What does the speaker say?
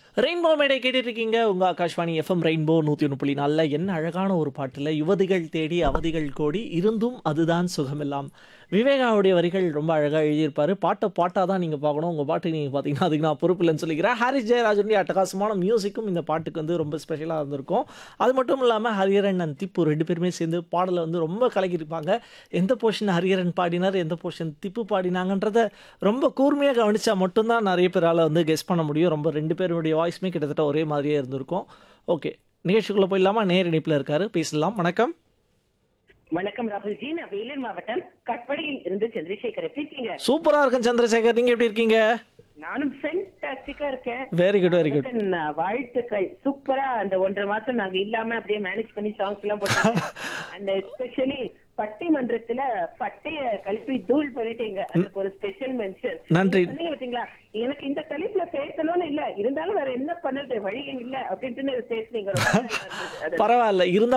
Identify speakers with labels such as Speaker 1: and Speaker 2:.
Speaker 1: Rainbow மேடை கேட்டுட்டு இருக்கீங்க உங்க ஆகாஷ்வாணி எஃப்எம் ரெயின்போ நூற்றி ஒன்று புள்ளி நாலில் என்ன அழகான ஒரு பாட்டில் யுவதிகள் தேடி அவதிகள் கோடி இருந்தும் அதுதான் சுகமெல்லாம் விவேகாவுடைய வரிகள் ரொம்ப அழகாக எழுதியிருப்பாரு பாட்டை பாட்டாக தான் நீங்கள் பார்க்கணும் உங்கள் பாட்டு நீங்கள் பார்த்தீங்கன்னா அதுக்கு நான் பொறுப்பு இல்லைன்னு சொல்லிக்கிறேன் ஹாரிஸ் ஜெயராஜனுடைய அட்டகாசமான மியூசிக்கும் இந்த பாட்டுக்கு வந்து ரொம்ப ஸ்பெஷலாக இருந்திருக்கும் அது மட்டும் இல்லாமல் ஹரியரன் அண்ட் திப்பு ரெண்டு பேருமே சேர்ந்து பாடலை வந்து ரொம்ப கலக்கியிருப்பாங்க எந்த போர்ஷன் ஹரியரன் பாடினார் எந்த போர்ஷன் திப்பு பாடினாங்கன்றத ரொம்ப கூர்மையாக கவனிச்சா மட்டும்தான் நிறைய பேரால் வந்து கெஸ் பண்ண முடியும் ரொம்ப ரெண்டு பேருடைய வாய்ஸுமே கிட்டத்தட்ட ஒரே மாதிரியே இருந்திருக்கும் ஓகே நிகழ்ச்சிக்குள்ளே போயிடலாமா நேர் இணைப்பில் இருக்காரு பேசலாம் வணக்கம்
Speaker 2: வணக்கம் ராகுல்ஜி நான் வேலூர் மாவட்டம் கட்படியில் இருந்து சந்திரசேகர் எப்படி இருக்கீங்க
Speaker 1: சூப்பராக இருக்கேன் சந்திரசேகர் நீங்கள் எப்படி இருக்கீங்க
Speaker 2: நானும் ஃபென்டாஸ்டிக்கா இருக்கேன்
Speaker 1: வெரி குட் வெரி குட்
Speaker 2: வணக்கம், நான் வாழ்த்துக்கள் சூப்பரா அந்த ஒன்றரை மாசம் நாங்க இல்லாம அப்படியே மேனேஜ் பண்ணி சாங்ஸ் எல்லாம் போட்டாங்க அந்த எஸ்பெஷலி பட்டிமன்றத்துல பட்டைய கல்வி தூள் பண்ணிட்டீங்க அதுக்கு ஒரு ஸ்பெஷல் மென்ஷன்
Speaker 1: நன்றி.
Speaker 2: சொன்னீங்க பாத்தீங்களா எனக்கு இந்த தலைப்புல பேசணும்னு இல்ல இருந்தாலும் வேற என்ன பண்ணுறது வழி இல்ல அப்படின்ட்டு பேசுனீங்க ரொம்ப நல்லா இருந்தது. அது
Speaker 1: பரவாயில்ல இருந்தால்